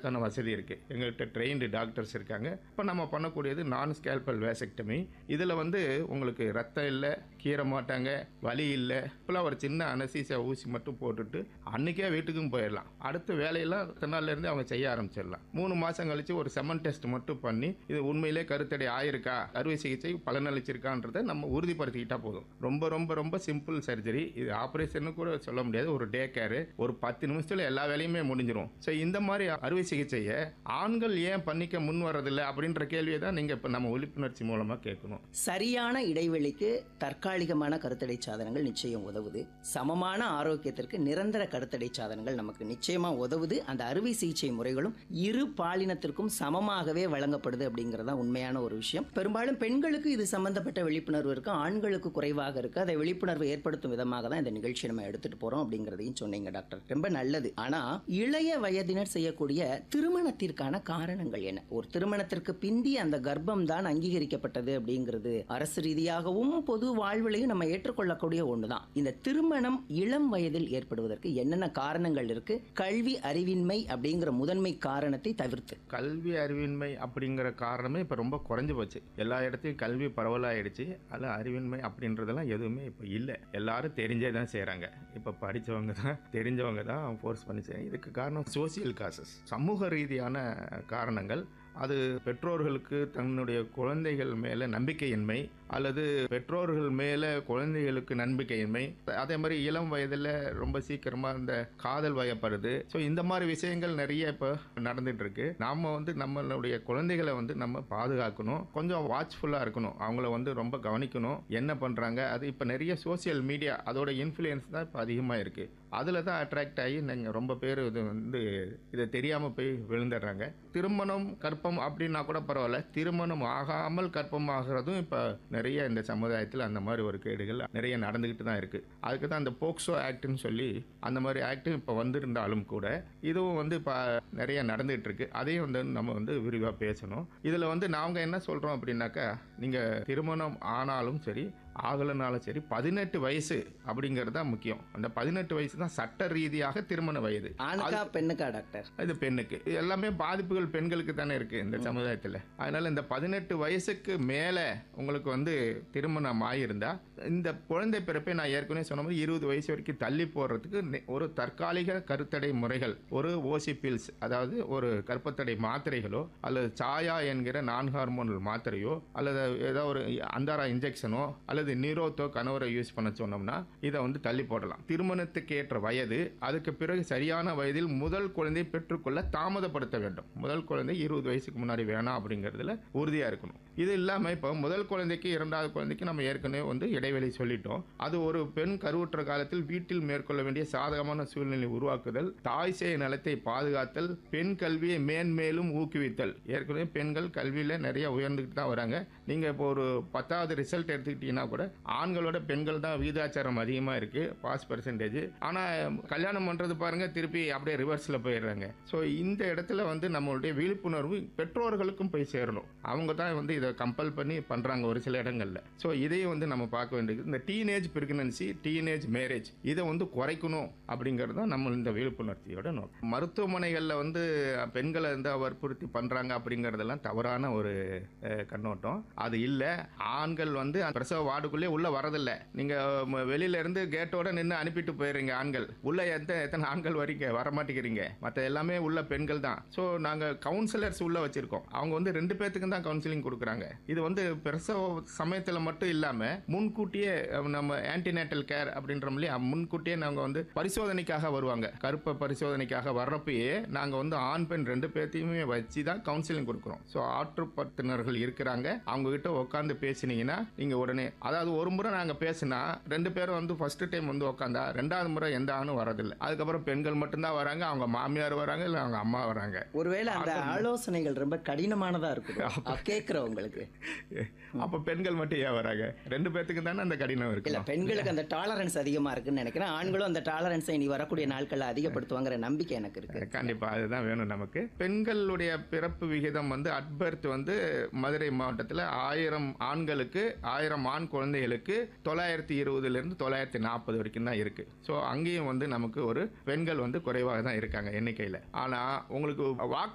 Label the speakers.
Speaker 1: அதுக்கான வசதி இருக்குது எங்கள்கிட்ட ட்ரெயின்டு டாக்டர்ஸ் இருக்காங்க இப்போ நம்ம பண்ணக்கூடியது நான் ஸ்கேல்பல் வேசெக்டமி இதில் வந்து உங்களுக்கு ரத்தம் இல்லை கீற மாட்டாங்க வலி இல்லை இப்போலாம் ஒரு சின்ன அனசீசியா ஊசி மட்டும் போட்டுட்டு அன்றைக்கே வீட்டுக்கும் போயிடலாம் அடுத்த வேலையெல்லாம் அடுத்த நாள்லேருந்து அவங்க செய்ய ஆரம்பிச்சிடலாம் மூணு மாதம் கழிச்சு ஒரு செமன் டெஸ்ட் மட்டும் பண்ணி இது உண்மையிலே கருத்தடை ஆயிருக்கா அறுவை சிகிச்சை பலனளிச்சிருக்கான்றதை நம்ம உறுதிப்படுத்திக்கிட்டா போதும் ரொம்ப ரொம்ப ரொம்ப சிம்பிள் சர்ஜரி இது ஆப்ரேஷன் கூட சொல்ல முடியாது ஒரு டே கேரு ஒரு பத்து நிமிஷத்துல எல்லா வேலையுமே முடிஞ்சிடும் ஸோ இந்த மாதிரி அறுவை சிகிச்சையை ஆண்கள் ஏன் பண்ணிக்க முன் வர்றதில்லை அப்படின்ற கேள்வியை தான் நீங்கள் இப்போ நம்ம விழிப்புணர்ச்சி மூலமாக கேட்கணும்
Speaker 2: சரியான இடைவெளிக்கு தற்காலிகமான கருத்தடை சாதனங்கள் நிச்சயம் உதவுது சமமான ஆரோக்கியத்திற்கு நிரந்தர கருத்தடை சாதனங்கள் நமக்கு நிச்சயமா உதவுது அந்த அறுவை சிகிச்சை முறைகளும் இரு பாலினத்திற்கும் சமமாகவே வழங்கப்படுது அப்படிங்கிறது தான் உண்மையான ஒரு விஷயம் பெரும்பாலும் பெண்களுக்கு இது சம்பந்தப்பட்ட விழிப்புணர்வு இருக்கு ஆண்களுக்கு குறைவாக இருக்கு அதை விழிப்புணர்வு ஏற்படுத்தும் விதமாக தான் இந்த நிகழ்ச்சியை நம்ம எடுத்துட்டு போறோம் அப்படிங்கிறதையும் சொன்னீங்க டாக்டர் ரொம்ப நல்லது ஆனா இளைய வயதினர் செய்யக்கூடிய திருமணத்திற்கான காரணங்கள் என்ன ஒரு திருமணத்திற்கு பிந்தி அந்த கர்ப்பம் தான் அங்கீகரிக்கப்பட்டது அப்படிங்கிறது அரசு ரீதியாகவும் பொது வாழ்விலையும் நம்ம ஏற்றுக்கொள்ளக்கூடிய ஒண்ணுதான் இந்த திருமணம் இளம் வயதில் ஏற்படுவதற்கு என்னென்ன காரணங்கள் இருக்கு கல்வி அறிவின்மை அப்படிங்கிற முதன்மை காரணத்தை தவிர்த்து
Speaker 1: கல்வி அறிவின்மை அப்படிங்கிற காரணமே இப்போ ரொம்ப குறைஞ்சு போச்சு எல்லா இடத்தையும் கல்வி பரவலாயிடுச்சு அதில் அறிவின்மை அப்படின்றதெல்லாம் எதுவுமே இப்போ இல்லை எல்லாரும் தெரிஞ்சே தான் செய்கிறாங்க இப்போ படித்தவங்க தான் தெரிஞ்சவங்க தான் ஃபோர்ஸ் பண்ணி செய்றாங்க இதுக்கு காரணம் சோசியல் காசஸ் சமூக ரீதியான காரணங்கள் அது பெற்றோர்களுக்கு தன்னுடைய குழந்தைகள் மேலே நம்பிக்கையின்மை அல்லது பெற்றோர்கள் மேலே குழந்தைகளுக்கு நம்பிக்கையின்மை அதே மாதிரி இளம் வயதில் ரொம்ப சீக்கிரமாக இந்த காதல் வயப்படுது ஸோ இந்த மாதிரி விஷயங்கள் நிறைய இப்போ நடந்துட்டு இருக்கு நாம வந்து நம்மளுடைய குழந்தைகளை வந்து நம்ம பாதுகாக்கணும் கொஞ்சம் வாட்ச்ஃபுல்லாக இருக்கணும் அவங்கள வந்து ரொம்ப கவனிக்கணும் என்ன பண்ணுறாங்க அது இப்போ நிறைய சோஷியல் மீடியா அதோட இன்ஃப்ளூயன்ஸ் தான் இப்போ அதிகமாக இருக்குது அதில் தான் அட்ராக்ட் ஆகி நீங்கள் ரொம்ப பேர் இது வந்து இதை தெரியாமல் போய் விழுந்துடுறாங்க திருமணம் கற்பம் அப்படின்னா கூட பரவாயில்ல திருமணம் ஆகாமல் கற்பம் ஆகிறதும் இப்போ நிறைய இந்த சமுதாயத்தில் அந்த மாதிரி ஒரு கேடுகள் நிறைய நடந்துக்கிட்டு தான் இருக்குது அதுக்கு தான் அந்த போக்சோ ஆக்ட்னு சொல்லி அந்த மாதிரி ஆக்ட் இப்போ வந்திருந்தாலும் கூட இதுவும் வந்து இப்போ நிறைய நடந்துகிட்டு இருக்கு அதையும் வந்து நம்ம வந்து விரிவாக பேசணும் இதில் வந்து நாங்கள் என்ன சொல்கிறோம் அப்படின்னாக்கா நீங்கள் திருமணம் ஆனாலும் சரி ஆகலைனாலும் சரி பதினெட்டு வயசு அப்படிங்கிறது தான் முக்கியம் அந்த பதினெட்டு வயசு தான் சட்ட ரீதியாக திருமண வயது
Speaker 2: ஆணுக்கா பெண்ணுக்கா டாக்டர்
Speaker 1: இது பெண்ணுக்கு இது எல்லாமே பாதிப்புகள் பெண்களுக்கு தானே இருக்கு இந்த சமுதாயத்தில் அதனால இந்த பதினெட்டு வயசுக்கு மேலே உங்களுக்கு வந்து திருமணம் ஆகியிருந்தா இந்த குழந்தை பிறப்பை நான் ஏற்கனவே சொன்ன மாதிரி இருபது வயசு வரைக்கும் தள்ளி போடுறதுக்கு நெ- ஒரு தற்காலிக கருத்தடை முறைகள் ஒரு ஓசி பில்ஸ் அதாவது ஒரு கர்ப்பத்தடை மாத்திரைகளோ அல்லது சாயா என்கிற நான் ஹார்மோனல் மாத்திரையோ அல்லது ஏதோ ஒரு அந்தாரா இன்ஜெக்ஷனோ அல்லது நீரோத்தோ கணவரை யூஸ் பண்ண சொன்னோம்னா இதை வந்து தள்ளி போடலாம் திருமணத்துக்கு ஏற்ற வயது அதுக்கு பிறகு சரியான வயதில் முதல் குழந்தை பெற்றுக்கொள்ள தாமதப்படுத்த வேண்டும் முதல் குழந்தை இருபது வயசுக்கு முன்னாடி வேணாம் அப்படிங்கிறதுல உறுதியாக இருக்கணும் இது இல்லாமல் இப்போ முதல் குழந்தைக்கு இரண்டாவது குழந்தைக்கு நம்ம ஏற்கனவே வந்து இடைவெளி சொல்லிட்டோம் அது ஒரு பெண் கருவுற்ற காலத்தில் வீட்டில் மேற்கொள்ள வேண்டிய சாதகமான சூழ்நிலை உருவாக்குதல் தாய் சேய் நலத்தை பாதுகாத்தல் பெண் கல்வியை மேன்மேலும் ஊக்குவித்தல் ஏற்கனவே பெண்கள் கல்வியில் நிறைய உயர்ந்துக்கிட்டு தான் வராங்க நீங்கள் இப்போ ஒரு பத்தாவது ரிசல்ட் எடுத்துக்கிட்டீங்கன்னா கூட ஆண்களோட பெண்கள் தான் விகிதாச்சாரம் அதிகமாக இருக்குது பாஸ் பர்சன்டேஜ் ஆனால் கல்யாணம் பண்ணுறது பாருங்கள் திருப்பி அப்படியே ரிவர்ஸில் போயிடுறாங்க ஸோ இந்த இடத்துல வந்து நம்மளுடைய விழிப்புணர்வு பெற்றோர்களுக்கும் போய் சேரணும் அவங்க தான் வந்து இதை கம்பல் பண்ணி பண்ணுறாங்க ஒரு சில இடங்களில் ஸோ இதையும் வந்து நம்ம பார்க்க வேண்டியது இந்த டீனேஜ் பிரெக்னன்சி டீனேஜ் மேரேஜ் இதை வந்து குறைக்கணும் அப்படிங்கிறது தான் நம்ம இந்த விழிப்புணர்ச்சியோட நோக்கம் மருத்துவமனைகளில் வந்து பெண்களை வந்து வற்புறுத்தி பண்ணுறாங்க அப்படிங்கிறதெல்லாம் தவறான ஒரு அஹ், கண்ணோட்டம் அது இல்லை ஆண்கள் வந்து அந்த பிரசவ வார்டுக்குள்ளே உள்ள வரதில்ல நீங்கள் வெளியில இருந்து கேட்டோட நின்று அனுப்பிட்டு போயிடுறீங்க ஆண்கள் உள்ள எந்த எத்தனை ஆண்கள் வரீங்க வர மாட்டேங்கிறீங்க மற்ற எல்லாமே உள்ள பெண்கள் தான் ஸோ நாங்கள் கவுன்சிலர்ஸ் உள்ள வச்சிருக்கோம் அவங்க வந்து ரெண்டு பேர்த்துக்கும் தான் கவுன்சிலிங் கொடுக்குறாங்க இது வந்து பிரசவ சமயத்தில் மட்டும் இல்லாமல் முன்கூட்டியே அஹ், நம்ம ஆன்டிநேட்டல் கேர் அப்படின்றோம் இல்லையா முன்கூட்டியே நாங்கள் வந்து பரிசோதனைக்காக வருவாங்க கருப்பை பரிசோதனைக்காக வர்றப்பயே நாங்கள் வந்து ஆண் பெண் ரெண்டு பேர்த்தையுமே வச்சு தான் கவுன்சிலிங் கொடுக்குறோம் ஸோ ஆற்றுப்பத்தினர்கள் இருக்கிறாங்க அவங்க கிட்ட உட்காந்து பேசினீங்கன்னா நீங்கள் உடனே அதாவது ஒரு முறை நாங்கள் பேசினா ரெண்டு பேரும் வந்து ஃபர்ஸ்ட் டைம் வந்து உட்காந்தா ரெண்டாவது முறை எந்த ஆணும் வரதில்லை அதுக்கப்புறம் பெண்கள் மட்டும்தான் வராங்க அவங்க மாமியார் வராங்க இல்லை அவங்க அம்மா வராங்க
Speaker 2: ஒருவேளை அந்த ஆலோசனைகள் ரொம்ப கடினமானதா இருக்கும் கேட்கிறவங்களுக்கு
Speaker 1: அப்போ பெண்கள் மட்டும் ஏன் வராங்க ரெண்டு பேர்த்துக்கு தானே அந்த கடினம்
Speaker 2: இல்ல
Speaker 1: இருக்கு
Speaker 2: பெண்களுக்கு அந்த டாலரன்ஸ் அதிகமா இருக்குன்னு நினைக்கிறேன் ஆண்களும் அந்த டாலரன்ஸை இனி வரக்கூடிய நாட்கள்ல அதிகப்படுத்துவாங்கிற நம்பிக்கை எனக்கு இருக்கு
Speaker 1: கண்டிப்பா அதுதான் வேணும் நமக்கு பெண்களுடைய பிறப்பு விகிதம் வந்து அட்பர்த் வந்து மதுரை மாவட்டத்தில் ஆயிரம் ஆண்களுக்கு ஆயிரம் ஆண் குழந்தைகளுக்கு தொள்ளாயிரத்தி இருபதுல இருந்து தொள்ளாயிரத்தி நாற்பது வரைக்கும் தான் இருக்கு ஸோ அங்கேயும் வந்து நமக்கு ஒரு பெண்கள் வந்து குறைவாக தான் இருக்காங்க எண்ணிக்கையில் ஆனால் உங்களுக்கு வாக்கு